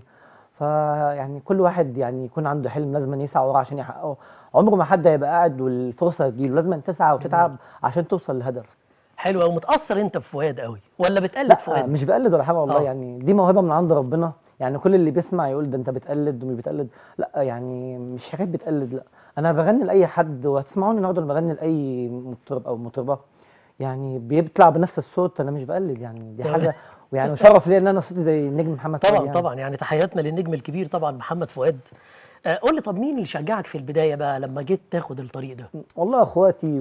فيعني كل واحد يعني يكون عنده حلم لازم يسعى وراه عشان يحققه عمره ما حد هيبقى قاعد والفرصه تجيله لازم تسعى وتتعب عشان توصل لهدف حلو قوي متاثر انت بفؤاد قوي ولا بتقلد لا فؤاد مش بقلد ولا حاجه والله آه. يعني دي موهبه من عند ربنا يعني كل اللي بيسمع يقول ده انت بتقلد ومش بتقلد لا يعني مش حكايه بتقلد لا انا بغني لاي حد وهتسمعوني النهارده أنا بغني لاي مطرب او مطربه يعني بيطلع بنفس الصوت انا مش بقلد يعني دي تمام. حاجه ويعني شرف ليا ان انا صوتي زي النجم محمد فؤاد طبعا يعني. طبعا يعني تحياتنا للنجم الكبير طبعا محمد فؤاد آه، قول لي طب مين اللي شجعك في البدايه بقى لما جيت تاخد الطريق ده والله اخواتي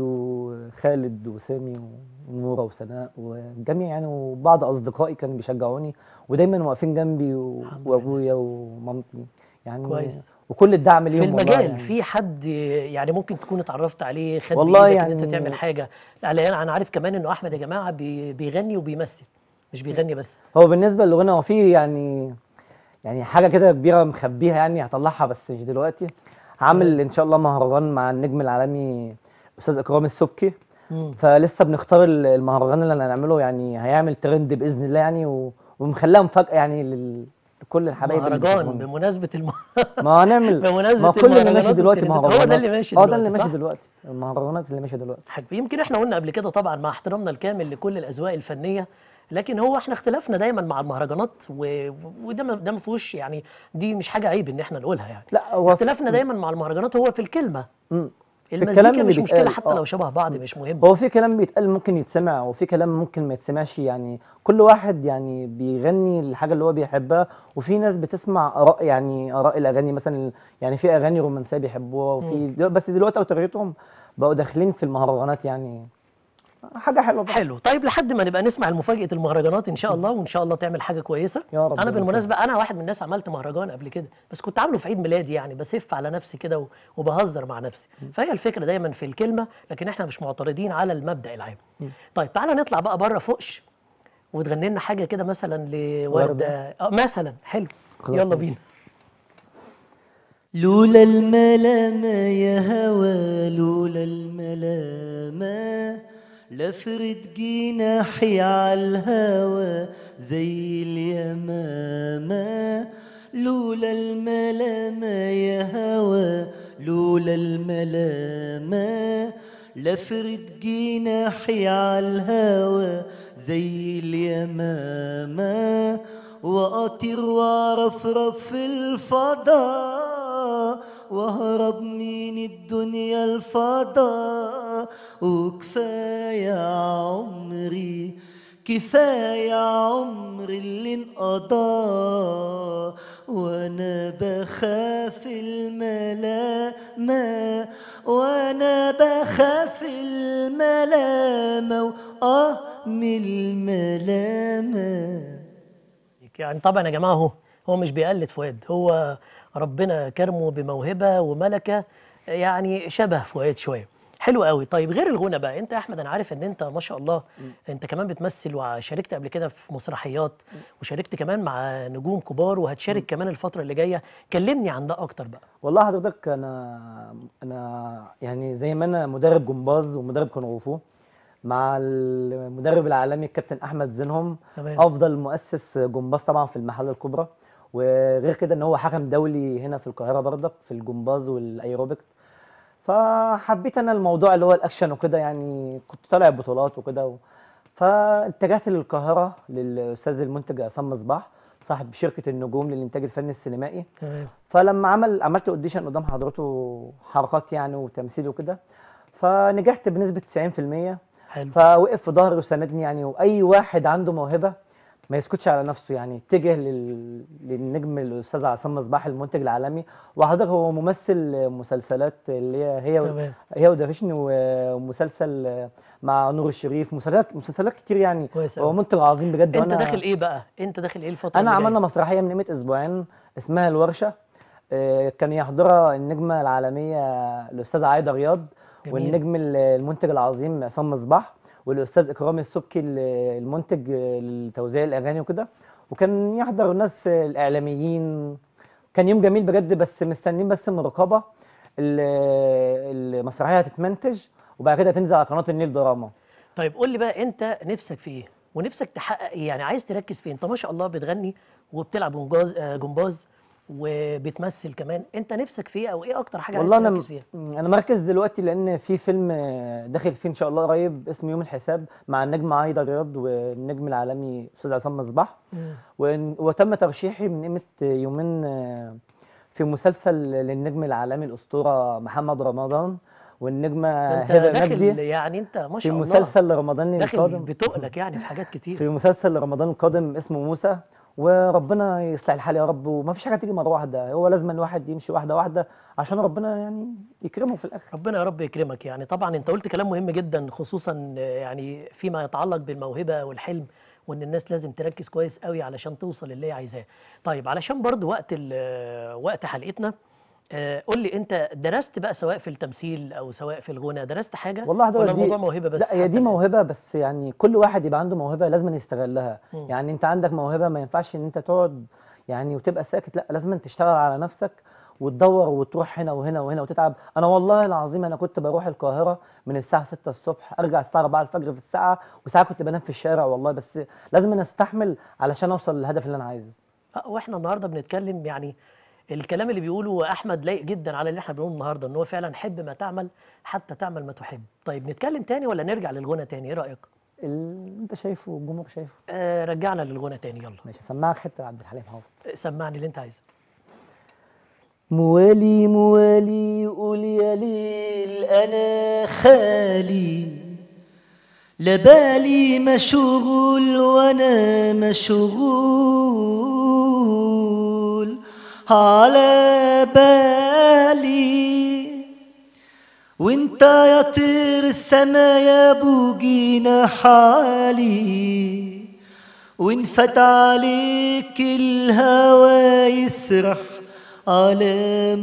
وخالد وسامي ونوره وسناء والجميع يعني وبعض اصدقائي كانوا بيشجعوني ودايما واقفين جنبي و... الحمد لله. وابويا ومامتي يعني كويس. وكل الدعم ليهم في والله المجال يعني. في حد يعني ممكن تكون اتعرفت عليه خد والله بايدك ان انت يعني- تعمل حاجه يعني انا أنا عارف كمان انه احمد يا جماعه بي بيغني وبيمثل مش بيغني بس هو بالنسبه للغنى هو في يعني يعني حاجه كده كبيره مخبيها يعني هطلعها بس مش دلوقتي عامل ان شاء الله مهرجان مع النجم العالمي استاذ اكرام السبكي مم. فلسه بنختار ال- المهرجان اللي هنعمله يعني هيعمل ترند باذن الله يعني و... ومخليها مفاجاه يعني لل... لكل الحبايب اللي مهرجان بيسمعونا. بمناسبه الم... ما هو هنعمل بمناسبة ما هو كل اللي المهرجانات ماشي دلوقتي والترندات. مهرجانات هو ده اللي ماشي اه ده اللي دلوقتي، ماشي صح؟ دلوقتي المهرجانات اللي ماشيه دلوقتي حاجة. يمكن احنا قلنا قبل كده طبعا مع احترامنا الكامل لكل الاذواق الفنيه لكن هو احنا اختلفنا دايما مع المهرجانات و... وده ما ده ما فيهوش يعني دي مش حاجه عيب ان احنا نقولها يعني لا هو في- اختلافنا دايما مع المهرجانات هو في الكلمه مم. في المزيكا الكلام اللي مش مشكله بيتقال، حتى آه. لو شبه بعض مش مهم هو في كلام بيتقال ممكن يتسمع وفي كلام ممكن ما يتسمعش يعني كل واحد يعني بيغني الحاجه اللي هو بيحبها وفي ناس بتسمع اراء يعني اراء الاغاني مثلا يعني في اغاني رومانسيه بيحبوها وفي دلو- بس دلوقتي اكتريتهم بقوا داخلين في المهرجانات يعني حاجه حلوه بقى. حلو طيب لحد ما نبقى نسمع المفاجاه المهرجانات ان شاء الله وان شاء الله تعمل حاجه كويسه يا رب انا يا بالمناسبه انا واحد من الناس عملت مهرجان قبل كده بس كنت عامله في عيد ميلادي يعني بسف على نفسي كده و- وبهزر مع نفسي فهي الفكره دايما في الكلمه لكن احنا مش معترضين على المبدا العام طيب تعالى نطلع بقى بره فوقش وتغني لنا حاجه كده مثلا لورده وردة. اه مثلا حلو خلاص يلا ماشي. بينا لولا الملامة يا هوى لولا الملامة لفرد جناحي عالهوى زي اليمامة لولا الملامة يا هوى لولا الملامة لفرد جناحي عالهوى زي اليمامة وأطير وأرفرف في الفضاء وأهرب من الدنيا الفضاء وكفاية عمري كفاية عمر اللي انقضى وانا بخاف الملامة وانا بخاف الملامة واه من الملامة يعني طبعا يا جماعه هو هو مش بيقلد فؤاد هو ربنا كرمه بموهبه وملكه يعني شبه فؤاد شويه حلو قوي طيب غير الغنى بقى انت يا احمد انا عارف ان انت ما شاء الله انت كمان بتمثل وشاركت قبل كده في مسرحيات وشاركت كمان مع نجوم كبار وهتشارك كمان الفتره اللي جايه كلمني عن ده اكتر بقى والله حضرتك انا انا يعني زي ما انا مدرب جمباز ومدرب كونغ فو مع المدرب العالمي الكابتن احمد زينهم تمام. افضل مؤسس جمباز طبعا في المحله الكبرى وغير كده ان هو حكم دولي هنا في القاهره برضك في الجمباز والايروبيك فحبيت انا الموضوع اللي هو الاكشن وكده يعني كنت طالع بطولات وكده و... فاتجهت للقاهره للاستاذ المنتج عصام مصباح صاحب شركه النجوم للانتاج الفني السينمائي تمام فلما عمل عملت اوديشن قدام حضرته حركات يعني وتمثيل وكده فنجحت بنسبه 90% حلو فوقف في ظهري وساندني يعني واي واحد عنده موهبه ما يسكتش على نفسه يعني اتجه لل... للنجم الاستاذ عصام مصباح المنتج العالمي وحضرتك هو ممثل مسلسلات اللي هي هي و... تمام هي ودافشني ومسلسل مع نور الشريف مسلسلات مسلسلات كتير يعني كويس هو قوي منتج عظيم بجد انت وأنا- داخل ايه بقى انت داخل ايه الفتره انا اللي عملنا جاية؟ مسرحيه من قيمه اسبوعين اسمها الورشه آه، كان يحضرها النجمه العالميه الاستاذه عايده رياض جميل. والنجم ال- المنتج العظيم عصام مصباح والاستاذ اكرامي السبكي ال- المنتج لتوزيع الاغاني وكده وكان يحضر ناس الاعلاميين كان يوم جميل بجد بس مستنيين بس من الرقابه ال- المسرحيه هتتمنتج وبعد كده هتنزل على قناه النيل دراما طيب قول لي بقى انت نفسك في ايه ونفسك تحقق ايه يعني عايز تركز في إيه؟ انت ما شاء الله بتغني وبتلعب جمباز آه، جمباز وبتمثل كمان انت نفسك في ايه او ايه اكتر حاجه والله عايز انا تركز فيها انا مركز دلوقتي لان في فيلم داخل فيه ان شاء الله قريب اسمه يوم الحساب مع النجم عايده رياض والنجم العالمي استاذ عصام مصباح وإن- وتم ترشيحي من قيمه يومين آه، في مسلسل للنجم العالمي الاسطوره محمد رمضان والنجمه ده انت هبه داخل مجدي يعني انت ما في شاء الله مسلسل رمضان داخل القادم بتقلك يعني في حاجات كتير في مسلسل رمضان القادم اسمه موسى وربنا يصلح الحال يا رب وما فيش حاجه تيجي مره واحده هو لازم الواحد يمشي واحده واحده عشان ربنا يعني يكرمه في الاخر ربنا يا رب يكرمك يعني طبعا انت قلت كلام مهم جدا خصوصا آه، يعني فيما يتعلق بالموهبه والحلم وان الناس لازم تركز كويس قوي علشان توصل اللي هي عايزاه طيب علشان برضو وقت ال- وقت حلقتنا آه، قول لي انت درست بقى سواء في التمثيل او سواء في الغنى درست حاجه والله ولا حضرتك الموضوع دي موهبه بس لا هي حتى دي الآن؟ موهبه بس يعني كل واحد يبقى عنده موهبه لازم يستغلها مم. يعني انت عندك موهبه ما ينفعش ان انت تقعد يعني وتبقى ساكت لا لازم تشتغل على نفسك وتدور وتروح هنا وهنا وهنا وتتعب انا والله العظيم انا كنت بروح القاهره من الساعه 6 الصبح ارجع الساعه 4 الفجر في الساعه وساعات كنت بنام في الشارع والله بس لازم انا استحمل علشان اوصل للهدف اللي انا عايزه آه، واحنا النهارده بنتكلم يعني الكلام اللي بيقوله احمد لايق جدا على اللي احنا بنقوله النهارده ان هو فعلا حب ما تعمل حتى تعمل ما تحب طيب نتكلم تاني ولا نرجع للغنى تاني ايه رايك اللي انت شايفه والجمهور شايفه آه رجعنا للغنى تاني يلا ماشي هسمعك حته عبد الحليم حافظ آه، سمعني اللي انت عايزه موالي موالي قول يا ليل انا خالي لبالي مشغول وانا مشغول على بالي وانت يا طير السما يا ابو جناح عالي وانفت عليك الهوى يسرح على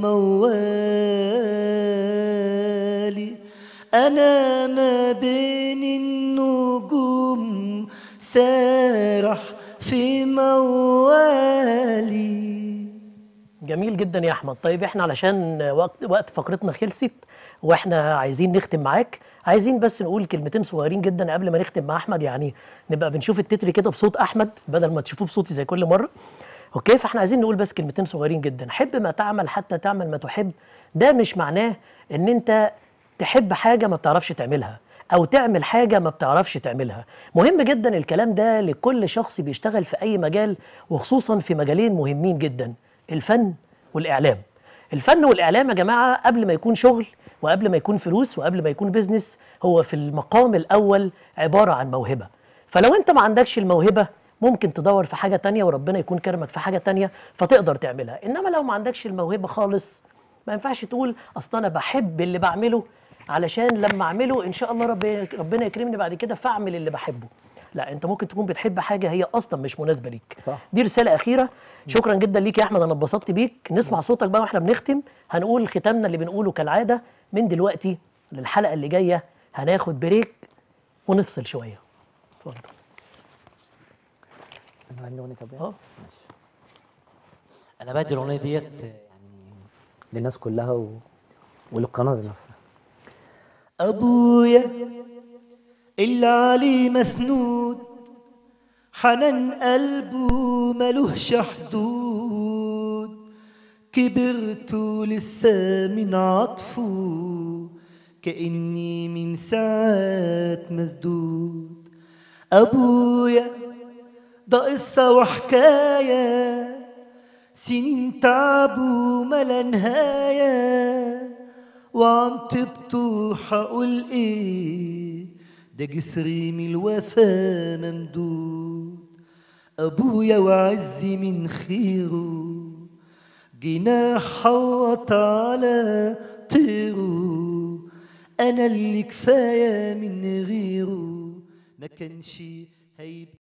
موالي انا ما بين النجوم سارح في موالي جميل جدا يا احمد طيب احنا علشان وقت وقت فقرتنا خلصت واحنا عايزين نختم معاك عايزين بس نقول كلمتين صغيرين جدا قبل ما نختم مع احمد يعني نبقى بنشوف التتر كده بصوت احمد بدل ما تشوفوه بصوتي زي كل مره اوكي فاحنا عايزين نقول بس كلمتين صغيرين جدا حب ما تعمل حتى تعمل ما تحب ده مش معناه ان انت تحب حاجه ما بتعرفش تعملها او تعمل حاجه ما بتعرفش تعملها مهم جدا الكلام ده لكل شخص بيشتغل في اي مجال وخصوصا في مجالين مهمين جدا الفن والاعلام الفن والاعلام يا جماعه قبل ما يكون شغل وقبل ما يكون فلوس وقبل ما يكون بيزنس هو في المقام الاول عباره عن موهبه فلو انت ما عندكش الموهبه ممكن تدور في حاجه تانية وربنا يكون كرمك في حاجه تانية فتقدر تعملها انما لو ما عندكش الموهبه خالص ما ينفعش تقول اصل انا بحب اللي بعمله علشان لما اعمله ان شاء الله رب ربنا يكرمني بعد كده فاعمل اللي بحبه لا انت ممكن تكون بتحب حاجه هي اصلا مش مناسبه ليك صح. دي رساله اخيره شكرا جدا ليك يا احمد انا اتبسطت بيك نسمع صوتك بقى واحنا بنختم هنقول ختامنا اللي بنقوله كالعاده من دلوقتي للحلقه اللي جايه هناخد بريك ونفصل شويه اتفضل انا عندي اغنيه طبيعي اه انا بدي الاغنيه ديت يعني للناس كلها و... وللقناه ذات نفسها أبويا اللي عليه مسنود حنان قلبه ملوهش حدود كبرت لسه من عطفه كأني من ساعات مسدود أبويا ده قصة وحكاية سنين تعبوا ملا نهاية وعن طبته حقول ايه ده جسري من الوفا ممدود ابويا وعزي من خيره جناح حوط على طيره انا اللي كفايه من غيره ما كانش هيبقى